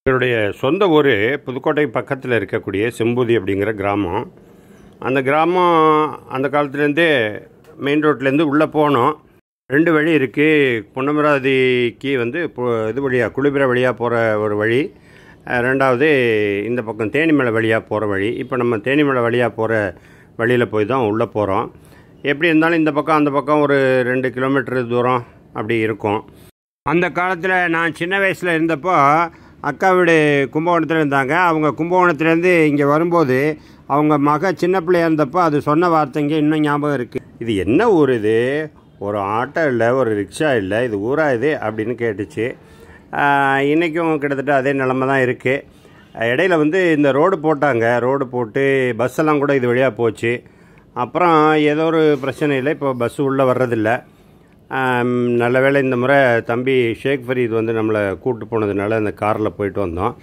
இவருடைய சொந்த ஊர் புதுக்கோட்டை பக்கத்தில் இருக்கக்கூடிய செம்பூதி அப்படிங்கிற கிராமம் அந்த கிராமம் அந்த காலத்துலேருந்தே மெயின் ரோட்லேருந்து உள்ளே போனோம் ரெண்டு வழி இருக்குது பொன்னமராதிக்கு வந்து இப்போ இது வழியாக குளிபிர வழியாக போகிற ஒரு வழி அஹ், ரெண்டாவது இந்த பக்கம் தேனிமலை வழியாக போகிற வழி இப்போ நம்ம தேனிமலை வழியாக போகிற வழியில் போய் தான் உள்ளே போகிறோம் எப்படி இருந்தாலும் இந்த பக்கம் அந்த பக்கம் ஒரு ரெண்டு கிலோமீட்டர் தூரம் அப்படி இருக்கும் அந்த காலத்தில் நான் சின்ன வயசில் இருந்தப்போ அக்கா வீடு கும்பகோணத்தில் இருந்தாங்க அவங்க கும்பகோணத்துலேருந்து இங்கே வரும்போது அவங்க மக சின்ன பிள்ளையா இருந்தப்போ அது சொன்ன வார்த்தைங்க இன்னும் ஞாபகம் இருக்குது இது என்ன ஊர் இது ஒரு ஆட்டோ இல்லை ஒரு ரிக்ஷா இல்லை இது ஊரா இது அப்படின்னு கேட்டுச்சு ஆஹ், இன்றைக்கும் கிட்டத்தட்ட அதே நிலமை தான் இருக்குது இடையில வந்து இந்த ரோடு போட்டாங்க ரோடு போட்டு பஸ் எல்லாம் கூட இது வழியாக போச்சு அப்புறம் ஏதோ ஒரு பிரச்சனை இல்லை இப்போ பஸ் உள்ளே வர்றதில்ல ஆம், நல்ல வேளை இந்த முறை தம்பி ஷேக் ஃபரீத் வந்து நம்மளை கூட்டு போனதுனால அந்த காரில் போயிட்டு வந்தோம்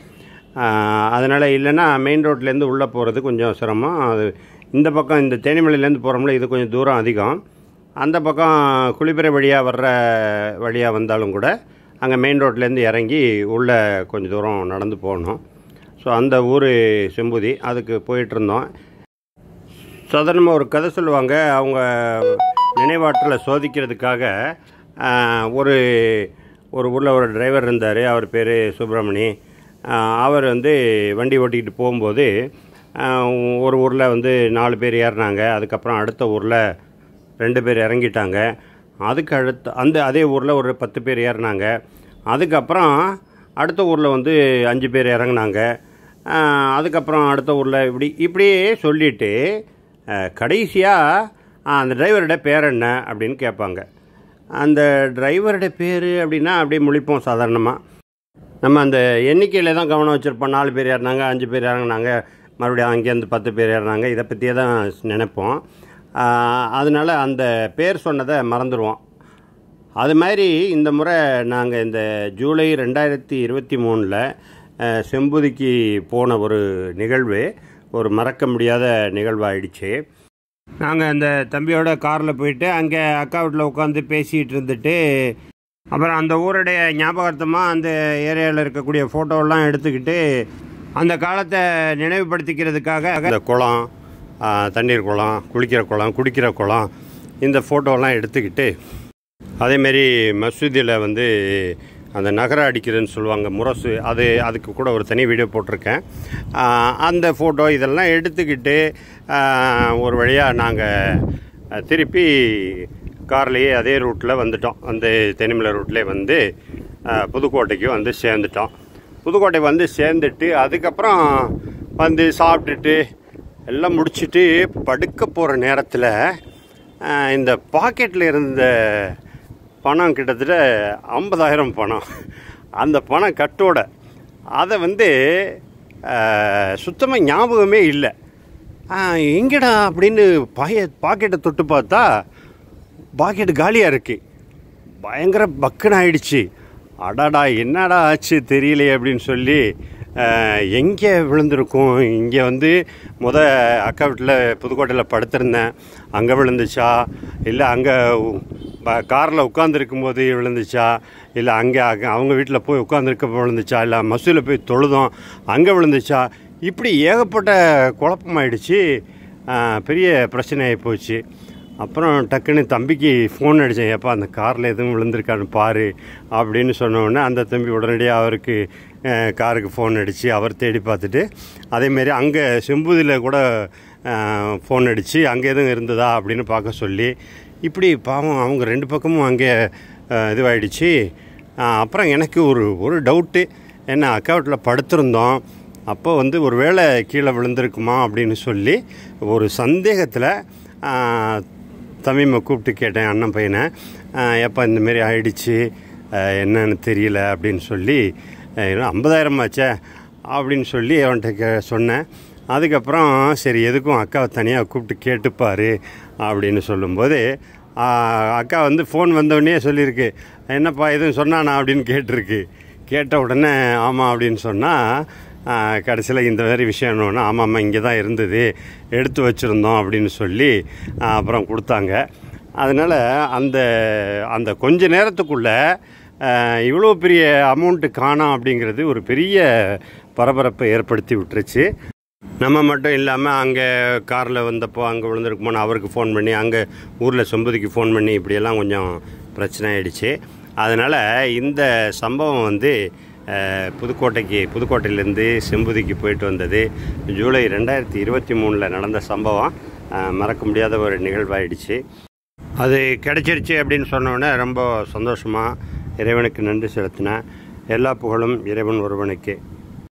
அதனால் இல்லைன்னா மெயின் ரோட்லேருந்து உள்ளே போகிறது கொஞ்சம் சிரமம் அது இந்த பக்கம் இந்த தேனிமலையிலேருந்து போகிறோம்ல இது கொஞ்சம் தூரம் அதிகம் அந்த பக்கம் குளிப்பறை வழியாக வர்ற வழியாக வந்தாலும் கூட அங்கே மெயின் ரோட்லேருந்து இறங்கி உள்ளே கொஞ்சம் தூரம் நடந்து போகணும் ஸோ அந்த ஊர் செம்புதி அதுக்கு போயிட்டு இருந்தோம் சாதாரணமாக ஒரு கதை சொல்லுவாங்க அவங்க நினைவாற்றலை சோதிக்கிறதுக்காக ஆஹ், ஒரு ஒரு ஊரில் ஒரு டிரைவர் இருந்தார் அவர் பேர் சுப்பிரமணி ஆஹ், அவர் வந்து வண்டி ஓட்டிக்கிட்டு போகும்போது ஆஹ், ஒரு ஊரில் வந்து நாலு பேர் ஏறினாங்க அதுக்கப்புறம் அடுத்த ஊரில் ரெண்டு பேர் இறங்கிட்டாங்க அதுக்கு அடுத்த அந்த அதே ஊரில் ஒரு பத்து பேர் ஏறினாங்க அதுக்கப்புறம் அடுத்த ஊரில் வந்து அஞ்சு பேர் இறங்குனாங்க ஆஹ், அதுக்கப்புறம் அடுத்த ஊரில் இப்படி இப்படியே சொல்லிட்டு கடைசியாக அந்த டிரைவரோட பேர் என்ன அப்படின்னு கேட்பாங்க அந்த டிரைவரோட பேர் அப்படின்னா அப்படியே முழிப்போம் சாதாரணமாக நம்ம அந்த எண்ணிக்கையில் தான் கவனம் வச்சுருப்போம் நாலு பேர் ஏறினாங்க அஞ்சு பேர் இறங்குனாங்க மறுபடியும் அங்கேருந்து பத்து பேர் ஏறினாங்க இதை பற்றியே தான் நினைப்போம் ஆஹ், அதனால அந்த பேர் சொன்னதை மறந்துடுவோம் அது மாதிரி இந்த முறை நாங்கள் இந்த ஜூலை ரெண்டாயிரத்தி இருபத்தி மூணில் செம்புதிக்கு போன ஒரு நிகழ்வு ஒரு மறக்க முடியாத நிகழ்வாயிடுச்சு நாங்கள் அந்த தம்பியோட காரில் போயிட்டு அங்கே அக்கா வீட்டில் உட்காந்து பேசிகிட்டு இருந்துட்டு அப்புறம் அந்த ஊருடைய ஞாபகார்த்தமாக அந்த ஏரியாவில் இருக்கக்கூடிய ஃபோட்டோவெல்லாம் எடுத்துக்கிட்டு அந்த காலத்தை நினைவுபடுத்திக்கிறதுக்காக அந்த குளம் ஆ, தண்ணீர் குளம் குளிக்கிற குளம் குடிக்கிற குளம் இந்த ஃபோட்டோலாம் எடுத்துக்கிட்டு அதேமாரி மசூதியில் வந்து அந்த நகர அடிக்கிறதுன்னு சொல்லுவாங்க முரசு அது அதுக்கு கூட ஒரு தனி வீடியோ போட்டிருக்கேன் ஆஹ் அந்த ஃபோட்டோ இதெல்லாம் எடுத்துக்கிட்டு ஆஹ் ஒரு வழியாக நாங்கள் திருப்பி கார்லேயே அதே ரூட்டில் வந்துட்டோம் அந்த தென்னிமலை ரூட்லேயே வந்து ஆஹ் புதுக்கோட்டைக்கு வந்து சேர்ந்துட்டோம் புதுக்கோட்டை வந்து சேர்ந்துட்டு அதுக்கப்புறம் வந்து சாப்பிட்டுட்டு எல்லாம் முடிச்சுட்டு படுக்க போகிற நேரத்தில் ஆஹ் இந்த பாக்கெட்டில் இருந்த பணம் கிட்டத்தட்ட ஐம்பதாயிரம் பணம் அந்த பணம் கட்டோட அதை வந்து சுத்தமாக ஞாபகமே இல்லை எங்கடா அப்படின்னு பாய பாக்கெட்டை தொட்டு பார்த்தா பாக்கெட் காலியாக இருக்குது பயங்கர பக்குன்னு ஆயிடுச்சு அடாடா என்னடா ஆச்சு தெரியலையே அப்படின்னு சொல்லி எங்கே விழுந்திருக்கும் இங்கே வந்து முத அக்கா வீட்டில் புதுக்கோட்டையில் படுத்திருந்தேன் அங்கே விழுந்துச்சா இல்லை அங்கே காரில் உட்காந்துருக்கும் போது விழுந்துச்சா இல்லை அங்கே அங்க- அவங்க வீட்டில் போய் உட்காந்துருக்க விழுந்துச்சா இல்லை மசூதியில் போய் தொழுதோம் அங்கே விழுந்துச்சா இப்படி ஏகப்பட்ட குழப்பமாயிடுச்சு ஆஹ், பெரிய பிரச்சனை போச்சு அப்புறம் டக்குன்னு தம்பிக்கு ஃபோன் அடித்தேன் ஏப்பா அந்த காரில் எதுவும் விழுந்திருக்கான்னு பாரு அப்படின்னு சொன்ன உடனே அந்த தம்பி உடனடியாக அவருக்கு அஹ், காருக்கு ஃபோன் அடித்து அவர் தேடி பார்த்துட்டு அதேமாரி அங்கே செம்புதியில் கூட ஃபோன் அடித்து அங்கே எதுவும் இருந்ததா அப்படின்னு பார்க்க சொல்லி இப்படி பாவம் அவங்க ரெண்டு பக்கமும் அங்கே அஹ், இதுவாயிடுச்சு அஹ், அப்புறம் எனக்கு ஒரு ஒரு டவுட்டு என்ன அக்கா வீட்டில் படுத்திருந்தோம் அப்போ வந்து ஒரு வேளை கீழே விழுந்திருக்குமா அப்படின்னு சொல்லி ஒரு சந்தேகத்தில் தம்பிமை கூப்பிட்டு கேட்டேன் அண்ணன் பையனை எப்போ இந்தமாரி ஆயிடுச்சு ஆஹ் என்னன்னு தெரியல அப்படின்னு சொல்லி ஐம்பதாயிரம் ஆச்சே அப்படின்னு சொல்லி அவன்கிட்ட கே சொன்னேன் அதுக்கப்புறம் சரி எதுக்கும் அக்காவை தனியாக கூப்பிட்டு கேட்டுப்பாரு அப்படின்னு சொல்லும்போது ஆஹ் அக்கா வந்து ஃபோன் வந்தோடனே சொல்லியிருக்கு என்னப்பா எதுவும் சொன்னானா அப்படின்னு கேட்டிருக்கு கேட்ட உடனே ஆமாம் அப்படின்னு சொன்னால் கடைசியில் இந்த மாதிரி விஷயம் என்னன்னா ஆமாம்மா இங்கே தான் இருந்தது எடுத்து வச்சுருந்தோம் அப்படின்னு சொல்லி ஆஹ் அப்புறம் கொடுத்தாங்க அதனால் அந்த அந்த கொஞ்ச நேரத்துக்குள்ளே அஹ், இவ்வளோ பெரிய அமௌண்ட்டு காணோம் அப்படிங்கிறது ஒரு பெரிய பரபரப்பை ஏற்படுத்தி விட்டுருச்சு நம்ம மட்டும் இல்லாமல் அங்கே காரில் வந்தப்போ அங்கே விழுந்திருக்குமோன்னு அவருக்கு ஃபோன் பண்ணி அங்கே ஊரில் செம்புதிக்கு ஃபோன் பண்ணி இப்படியெல்லாம் கொஞ்சம் பிரச்சனை ஆயிடுச்சு அதனால் இந்த சம்பவம் வந்து அஹ், புதுக்கோட்டைக்கு புதுக்கோட்டையிலேருந்து செம்புதிக்கு போயிட்டு வந்தது ஜூலை ரெண்டாயிரத்தி இருபத்தி மூணில் நடந்த சம்பவம் அஹ், மறக்க முடியாத ஒரு நிகழ்வாயிடுச்சு அது கிடைச்சிருச்சு அப்படின்னு சொன்னோடனே ரொம்ப சந்தோஷமாக இறைவனுக்கு நன்றி செலுத்தினேன் எல்லா புகழும் இறைவன் ஒருவனுக்கே